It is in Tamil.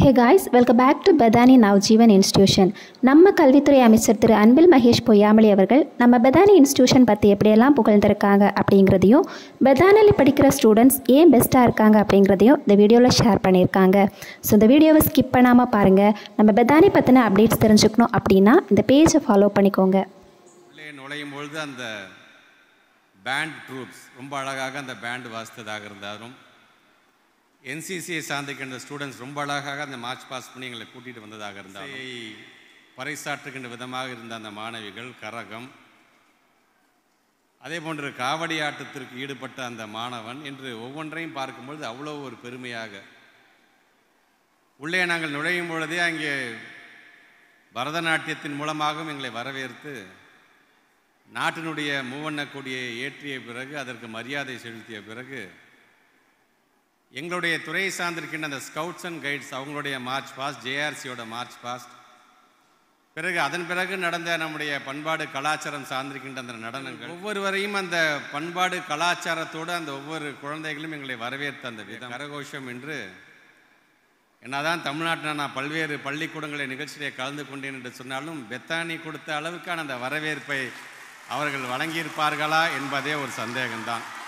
hey guys welcome back to Bethany Navjeevan institution நம்ம கல்வித்துறை அமைச்சர் திரு அன்பில் மகேஷ் பொய்யாமலி அவர்கள் நம்ம பெதானி இன்ஸ்டியூஷன் பற்றி எப்படியெல்லாம் புகழ்ந்திருக்காங்க அப்படிங்கிறதையும் பெதானில் படிக்கிற ஸ்டூடெண்ட்ஸ் ஏன் பெஸ்ட்டாக இருக்காங்க அப்படிங்கிறதையும் இந்த வீடியோவில் ஷேர் பண்ணியிருக்காங்க ஸோ இந்த வீடியோவை ஸ்கிப் பண்ணாமல் பாருங்கள் நம்ம பெதானி பற்றின அப்டேட்ஸ் தெரிஞ்சுக்கணும் அப்படின்னா இந்த பேஜை ஃபாலோ பண்ணிக்கோங்க உள்ளே நுழையும் பொழுது அந்த பேண்ட் ட்ரூப்ஸ் ரொம்ப அழகாக அந்த பேண்ட் வாசித்ததாக இருந்தாலும் என்சிசியை சார்ந்திருக்கின்ற ஸ்டூடெண்ட்ஸ் ரொம்ப அழகாக அந்த மார்ச் பாஸ் பண்ணி எங்களை கூட்டிகிட்டு வந்ததாக இருந்தாலும் பறைசாற்றுகின்ற விதமாக இருந்த அந்த மாணவிகள் கரகம் அதே போன்று காவடி ஆட்டத்திற்கு ஈடுபட்ட அந்த மாணவன் என்று ஒவ்வொன்றையும் பார்க்கும்பொழுது அவ்வளோ ஒரு பெருமையாக உள்ளே நாங்கள் நுழையும் பொழுதே அங்கே பரதநாட்டியத்தின் மூலமாகவும் எங்களை வரவேற்று நாட்டினுடைய மூவண்ண கொடியை ஏற்றிய பிறகு அதற்கு மரியாதை செலுத்திய பிறகு எங்களுடைய துறையை சார்ந்திருக்கின்ற அந்த ஸ்கவுட்ஸ் அண்ட் கைட்ஸ் அவங்களுடைய மார்ச் பாஸ்ட் ஜேஆர்சியோட மார்ச் பாஸ்ட் பிறகு அதன் பிறகு நடந்த நம்முடைய பண்பாடு கலாச்சாரம் சார்ந்திருக்கின்ற அந்த நடனங்கள் ஒவ்வொருவரையும் அந்த பண்பாடு கலாச்சாரத்தோடு அந்த ஒவ்வொரு குழந்தைகளும் எங்களை வரவேற்ற அந்த விதம் கரகோஷம் என்று என்னதான் தமிழ்நாட்டில் நான் பல்வேறு பள்ளிக்கூடங்களை நிகழ்ச்சியிலே கலந்து கொண்டேன் என்று சொன்னாலும் பெத்தானி கொடுத்த அளவுக்கான அந்த வரவேற்பை அவர்கள் வழங்கியிருப்பார்களா என்பதே ஒரு சந்தேகம்தான்